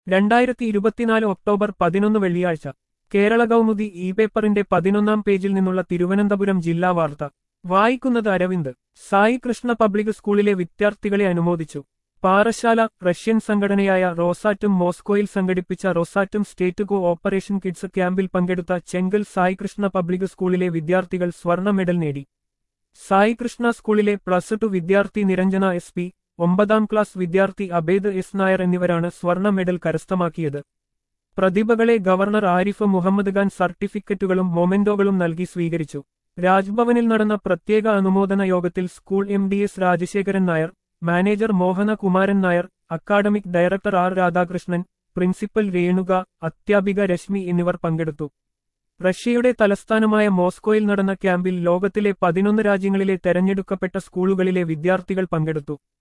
രണ്ടായിരത്തി ഇരുപത്തിനാല് ഒക്ടോബർ പതിനൊന്ന് വെള്ളിയാഴ്ച കേരള കൗമുദി ഇ പേപ്പറിന്റെ പതിനൊന്നാം പേജിൽ നിന്നുള്ള തിരുവനന്തപുരം ജില്ലാ വാർത്ത വായിക്കുന്നത് അരവിന്ദ് സായി കൃഷ്ണ പബ്ലിക് സ്കൂളിലെ വിദ്യാർത്ഥികളെ അനുമോദിച്ചു പാറശാല റഷ്യൻ സംഘടനയായ റോസാറ്റും മോസ്കോയിൽ സംഘടിപ്പിച്ച Rosatom state cooperation kids ക്യാമ്പിൽ പങ്കെടുത്ത ചെങ്കൽ സായി കൃഷ്ണ പബ്ലിക് സ്കൂളിലെ വിദ്യാർത്ഥികൾ സ്വർണ്ണ മെഡൽ നേടി സായി കൃഷ്ണ സ്കൂളിലെ പ്ലസ് ടു വിദ്യാർത്ഥി നിരഞ്ജന എസ് പി ഒമ്പതാം ക്ലാസ് വിദ്യാർത്ഥി അബേദ് എസ് നായർ എന്നിവരാണ് സ്വർണ്ണ മെഡൽ കരസ്ഥമാക്കിയത് പ്രതിഭകളെ ഗവർണർ ആരിഫ് മുഹമ്മദ് ഖാൻ സർട്ടിഫിക്കറ്റുകളും മൊമെന്റോകളും നൽകി സ്വീകരിച്ചു രാജ്ഭവനിൽ നടന്ന പ്രത്യേക അനുമോദന യോഗത്തിൽ school M D S Rajasekharan Nair manager Mohana Kumaran Nair academic director R Radhakrishnan principal Renuka അധ്യാപിക രശ്മി എന്നിവർ പങ്കെടുത്തു റഷ്യയുടെ തലസ്ഥാനമായ മോസ്കോയിൽ നടന്ന ക്യാമ്പിൽ ലോകത്തിലെ പതിനൊന്ന് രാജ്യങ്ങളിലെ തെരഞ്ഞെടുക്കപ്പെട്ട സ്കൂളുകളിലെ വിദ്യാർത്ഥികൾ പങ്കെടുത്തു